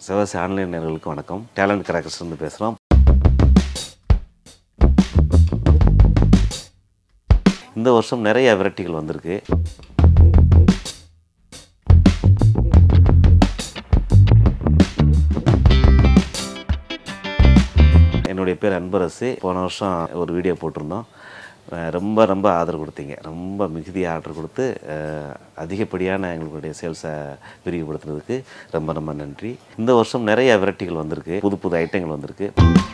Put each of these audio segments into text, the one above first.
Sivakasi online நேர்களுக்கு வணக்கம் talent crackers இருந்து பேசுகிறோம் இந்த வருஷம் நிறைய வெரைட்டிகள் வந்திருக்கு என்னுடைய பேர் அன்பரசு போன வருஷம் ஒரு வீடியோ போட்டிருந்தோம் அஹ் ரொம்ப ரொம்ப ஆதரவு கொடுத்தீங்க ரொம்ப மிகுதியாக ஆர்டர் கொடுத்து அஹ், அதிகப்படியான எங்களுடைய சேல்ஸை விரிவுபடுத்துனதுக்கு ரொம்ப ரொம்ப நன்றி இந்த வருஷம் நிறைய வெரைட்டிகள் வந்திருக்கு புது புது ஐட்டங்கள் வந்திருக்கு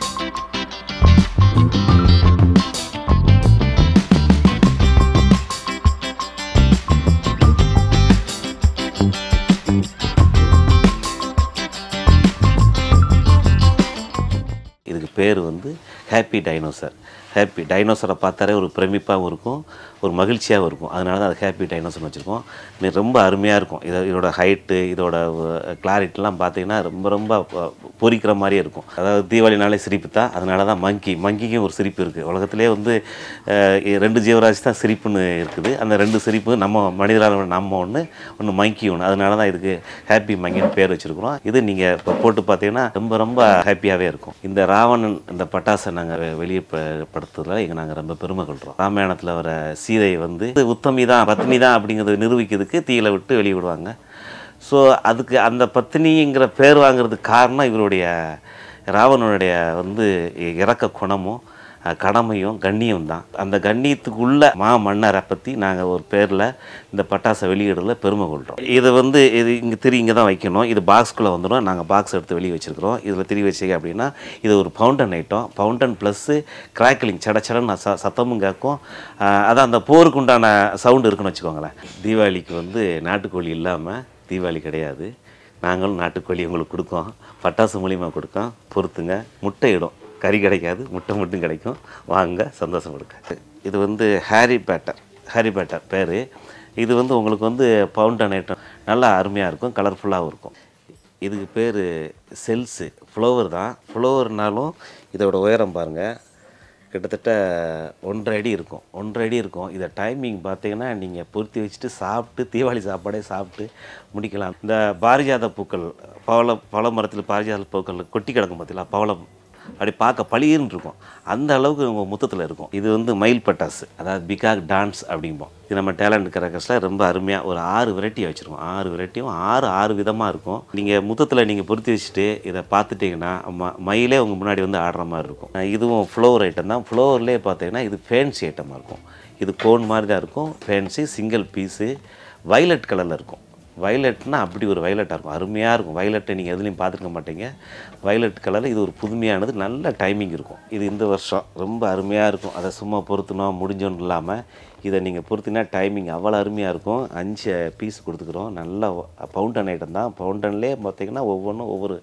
இதுக்கு பேர் வந்து ஹாப்பி டைனோசர் ஹாப்பி டைனோசரை பார்த்தாலே ஒரு பிரமிப்பாகவும் இருக்கும் ஒரு மகிழ்ச்சியாகவும் இருக்கும் அதனால தான் அது ஹாப்பி டைனோசர்னு வச்சுருக்கோம் இது ரொம்ப அருமையாக இருக்கும் இதை இதோட ஹைட்டு இதோட கிளாரிட்டிலாம் பார்த்தீங்கன்னா ரொம்ப ரொம்ப ப- பொறிக்கிற மாதிரியே இருக்கும் அதாவது தீபாவளினாலே சிரிப்பு தான் அதனால தான் மங்கி மங்கிக்கும் ஒரு சிரிப்பு இருக்குது உலகத்திலே வந்து அஹ், ரெண்டு ஜீவராசி தான் சிரிப்புன்னு இருக்குது அந்த ரெண்டு சிரிப்பு நம்ம மனிதரால் நம்ம ஒன்று ஒன்று மங்கி ஒன்று அதனால தான் இதுக்கு ஹாப்பி மங்கின்னு பேர் வச்சுருக்குறோம் இது நீங்கள் இப்போ போட்டு பார்த்தீங்கன்னா ரொம்ப ரொம்ப ஹாப்பியாகவே இருக்கும் இந்த ராவணன் இந்த பட்டாசை நாங்கள் வெளியே ப- படுத்துறதுல இங்கே நாங்கள் ரொம்ப பெருமை கொள்கிறோம் ராமாயணத்தில் வர சீதை வந்து இது உத்தமி தான் பத்னி தான் அப்படிங்கிறத நிரூபிக்கிறதுக்கு தீயில விட்டு வெளியே விடுவாங்க ஸோ அதுக்கு அந்த பத்னிங்கிற பேர் வாங்குறதுக்கு காரணம் இவருடைய ராவணனுடைய வந்து இறக்க குணமும் அஹ், கடமையும் கண்ணியம் தான் அந்த கண்ணியத்துக்குள்ள மா மன்னரை பற்றி நாங்கள் ஒரு பேரில் இந்த பட்டாசை வெளியிடல பெருமை கொள்கிறோம் இது வந்து இது இங்கே திரி இங்கே தான் வைக்கணும் இது பாக்ஸ்குள்ளே வந்துடும் நாங்கள் பாக்ஸ் எடுத்து வெளியே வச்சுருக்கிறோம் இதில் திரி வச்சிங்க அப்படின்னா இது ஒரு fountain item fountain plus crackling சட சடன்னு ச சத்தமும் கேட்கும் அஹ், அதான் அந்த போருக்கு உண்டான சவுண்டு இருக்குன்னு வச்சுக்கோங்களேன் தீபாவளிக்கு வந்து நாட்டுக்கோழி இல்லாமல் தீபாவளி கிடையாது நாங்களும் நாட்டுக்கோழி உங்களுக்கு கொடுக்கோம் பட்டாசு மூலியமாக கொடுக்கோம் பொறுத்துங்க முட்டை இடும் கறி கிடைக்காது முட்டை மட்டும் கிடைக்கும் வாங்க சந்தோஷம் கொடுக்க இது வந்து ஹாரி பேட்டர் ஹாரி பேட்டர் பேர் இது வந்து உங்களுக்கு வந்து பவுண்டன் ஐட்டம் நல்லா அருமையாக இருக்கும் கலர்ஃபுல்லாகவும் இருக்கும் இதுக்கு பேர் செல்ஸு ஃப்ளவர் தான் ஃப்ளவர்னாலும் இதோட உயரம் பாருங்கள் கிட்டத்தட்ட ஒன்றரை அடி இருக்கும் ஒன்றரை அடி இருக்கும் இதை டைமிங் பார்த்தீங்கன்னா நீங்கள் பொருத்தி வச்சுட்டு சாப்பிட்டு தீபாவளி சாப்பாடே சாப்பிட்டு முடிக்கலாம் இந்த பாரிஜாத பூக்கள் பவள பழ மரத்தில் பாரிஜாத பூக்கள் கொட்டி கிடக்கும் பார்த்தீங்களா பவளம் அப்படி பார்க்க பளிர்னு இருக்கும் அந்த அளவுக்கு உங்கள் முத்தத்தில் இருக்கும் இது வந்து மயில் பட்டாசு அதாவது பிகாக் டான்ஸ் அப்படிம்போம் இது நம்ம டேலண்ட் கிரக்கர்ஸில் ரொம்ப அருமையாக ஒரு ஆறு வெரைட்டி வச்சுருக்கோம் ஆறு வெரைட்டியும் ஆறு ஆறு விதமாக இருக்கும் நீங்கள் முத்தத்தில் நீங்கள் பொருத்தி வச்சுட்டு இதை பார்த்துட்டிங்கன்னா ம மயிலே உங்கள் முன்னாடி வந்து ஆடுற மாதிரி இருக்கும் அஹ் இதுவும் ஃப்ளோவர் ஐட்டம் தான் ஃப்ளோவர்லேயே பார்த்தீங்கன்னா இது ஃபேன்சி ஐட்டமாக இருக்கும் இது கோன் மாதிரி தான் இருக்கும் ஃபேன்சி சிங்கிள் பீஸு வைலட் கலரில் இருக்கும் வயலட்னா அப்படி ஒரு வயலட்டாக இருக்கும் அருமையாக இருக்கும் வயலட்டை நீங்கள் எதுலேயும் பார்த்துருக்க மாட்டீங்க வயலட் கலரில் இது ஒரு புதுமையானது நல்ல டைமிங் இருக்கும் இது இந்த வருஷம் ரொம்ப அருமையாக இருக்கும் அதை சும்மா பொருத்தணும் முடிஞ்சோன்னு இல்லாமல் இதை நீங்கள் பொறுத்தினா டைமிங் அவ்வளோ அருமையாக இருக்கும் அஞ்சு பீஸ் கொடுத்துக்குறோம் நல்ல பவுண்டன் ஐட்டம் தான் பவுண்டன்லேயே பார்த்தீங்கன்னா ஒவ்வொன்றும் ஒவ்வொரு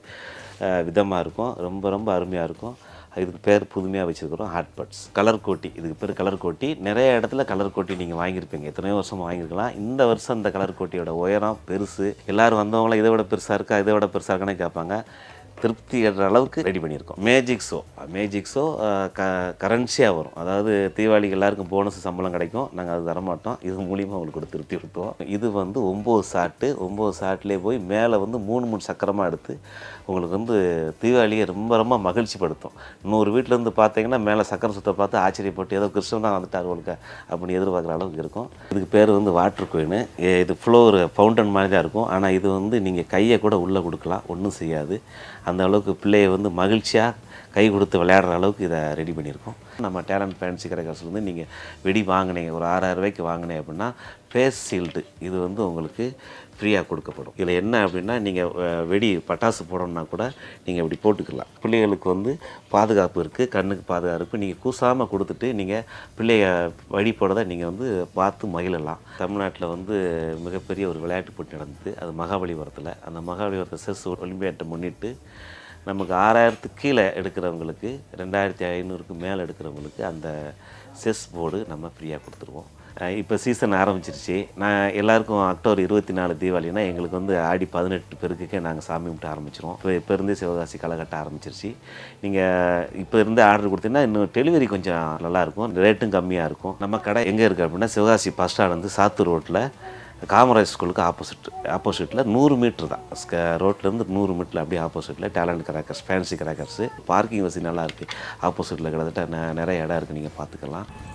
விதமாக இருக்கும் ரொம்ப ரொம்ப அருமையாக இருக்கும் இதுக்கு பேர் புதுமையாக வச்சுருக்கிறோம் ஹாட் பட்ஸ் கலர் கோட்டி இதுக்கு பேர் கலர் கோட்டி நிறைய இடத்துல கலர் கோட்டி நீங்கள் வாங்கியிருப்பீங்க எத்தனையோ வருஷமாக வாங்கியிருக்கலாம் இந்த வருஷம் இந்த கலர் கோட்டியோட உயரம் பெருசு எல்லோரும் வந்தவங்களாம் இதை விட பெருசாக இருக்கா இதை விட பெருசாக இருக்கானே கேட்பாங்க திருப்தி ஏற அளவுக்கு ரெடி பண்ணியிருக்கோம் மேஜிக் ஷோ மேஜிக் ஷோ க கரன்சியாக வரும் அதாவது தீபாவளிக்கு எல்லாருக்கும் போனஸ் சம்பளம் கிடைக்கும் நாங்கள் அது தரமாட்டோம் இது மூலியமாக உங்களுக்கு ஒரு திருப்தி கொடுத்தோம் இது வந்து ஒம்பது சாட்டு ஒம்பது சாட்லேயே போய் மேலே வந்து மூணு மூணு சக்கரமாக எடுத்து உங்களுக்கு வந்து தீபாவளியை ரொம்ப ரொம்ப மகிழ்ச்சிப்படுத்தும் இன்னொரு வீட்டிலேருந்து பார்த்தீங்கன்னா மேலே சக்கரம் சுத்த பார்த்து ஆச்சரியப்பட்டு ஏதோ கிருஷ்ணன் தான் வந்துட்டார் உங்களுக்கு அப்படின்னு எதிர்பார்க்குற அளவுக்கு இருக்கும் இதுக்கு பேர் வந்து வாட்டர் கோயின் இது ஃப்ளோர் ஃபவுண்டன் மாதிரி தான் இருக்கும் ஆனால் இது வந்து நீங்கள் கையை கூட உள்ளே கொடுக்கலாம் ஒன்றும் செய்யாது அந்த அளவுக்கு பிள்ளையை வந்து மகிழ்ச்சியாக கை கொடுத்து விளையாடுற அளவுக்கு இதை ரெடி பண்ணியிருக்கோம் நம்ம டேலண்ட் ஃபேன்சி கடைக்காசில் வந்து நீங்கள் வெடி வாங்கினீங்க ஒரு ஆறாயிரம் ரூபாய்க்கு வாங்கினீங்க அப்படின்னா ஃபேஸ் ஷீல்டு இது வந்து உங்களுக்கு ஃப்ரீயாக கொடுக்கப்படும் இதில் என்ன அப்படின்னா நீங்கள் வெடி பட்டாசு போடணும்னா கூட நீங்கள் இப்படி போட்டுக்கலாம் பிள்ளைகளுக்கு வந்து பாதுகாப்பு இருக்குது கண்ணுக்கு பாதுகாப்பு நீங்கள் கூசாமல் கொடுத்துட்டு நீங்கள் பிள்ளைய வழி போடுறதை நீங்கள் வந்து பார்த்து மகிழலாம் தமிழ்நாட்டில் வந்து மிகப்பெரிய ஒரு விளையாட்டு போட்டி நடந்தது அது மகாபலிபுரத்தில் அந்த மகாபலிபுரத்தை செஸ் ஒலிம்பியாட்டை முன்னிட்டு நமக்கு ஆறாயிரத்துக்கு கீழே எடுக்கிறவங்களுக்கு ரெண்டாயிரத்தி ஐநூறுக்கு மேலே எடுக்கிறவங்களுக்கு அந்த செஸ் போர்டு நம்ம ஃப்ரீயாக கொடுத்துருவோம் இப்போ சீசன் ஆரம்பிச்சிருச்சு நான் எல்லாருக்கும் அக்டோபர் இருபத்தி நாலு தீபாவளினா எங்களுக்கு வந்து ஆடி பதினெட்டு பேருக்குக்கே நாங்கள் சாமி கும்பிட்டு ஆரம்பிச்சிருவோம் இப்போ இப்போ இருந்தே சிவகாசி களை ஆரம்பிச்சிருச்சு நீங்கள் இப்போ இருந்து ஆர்டர் கொடுத்தீங்கன்னா இன்னும் டெலிவரி கொஞ்சம் நல்லாயிருக்கும் ரேட்டும் கம்மியாக இருக்கும் நம்ம கடை எங்கே இருக்குது அப்படின்னா சிவகாசி பஸ் ஸ்டாண்ட் வந்து சாத்தூர் ரோட்டில் காமராஜ் ஸ்கூலுக்கு ஆப்போசிட் ஆப்போசிட்டில் நூறு மீட்ரு தான் ஸ்க ரோட்லேருந்து நூறு மீட்டரில் அப்படியே ஆப்போசிட்டில் talent crackers fancy crackers parking வசதி நல்லா இருக்குது ஆப்போசிட்டில் கிட்டத்தட்ட நெ- நிறைய இடம் இருக்குது நீங்கள் பார்த்துக்கலாம்